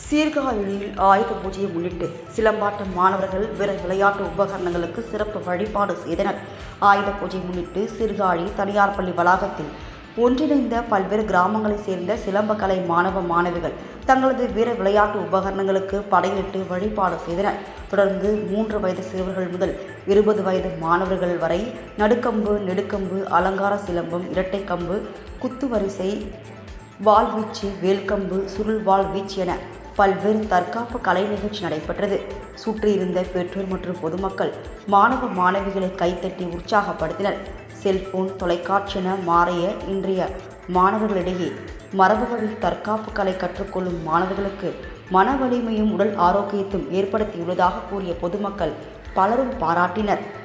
சீர்காழியில் ஆயுத பூஜையை முன்னிட்டு சிலம்பாட்டம் மாணவர்கள் வீர விளையாட்டு உபகரணங்களுக்கு சிறப்பு வழிபாடு செய்தனர் ஆயுத பூஜையை முன்னிட்டு சீர்காழி தனியார் பள்ளி வளாகத்தில் ஒன்றிணைந்த பல்வேறு கிராமங்களைச் சேர்ந்த சிலம்பக்கலை மாணவ மாணவிகள் தங்களது வீர விளையாட்டு உபகரணங்களுக்கு படையிலிட்டு வழிபாடு செய்தனர் தொடர்ந்து மூன்று வயது சிறுவர்கள் முதல் இருபது வயது மாணவர்கள் வரை நடுக்கம்பு நெடுக்கம்பு அலங்கார சிலம்பம் இரட்டைக்கம்பு குத்துவரிசை வாள்வீச்சு வேல்கம்பு சுருள் வாள் வீச்சு என பல்வேறு தற்காப்பு கலை நிகழ்ச்சி நடைபெற்றது சுற்றியிருந்த பெற்றோர் மற்றும் பொதுமக்கள் மாணவ மாணவிகளை கைத்தட்டி உற்சாகப்படுத்தினர் செல்போன் தொலைக்காட்சி என மாறிய இன்றைய மாணவர்களிடையே மரபுவழி தற்காப்பு கலை கற்றுக்கொள்ளும் மாணவர்களுக்கு மன வலிமையும் உடல் ஆரோக்கியத்தையும் ஏற்படுத்தியுள்ளதாக கூறிய பொதுமக்கள் பலரும் பாராட்டினர்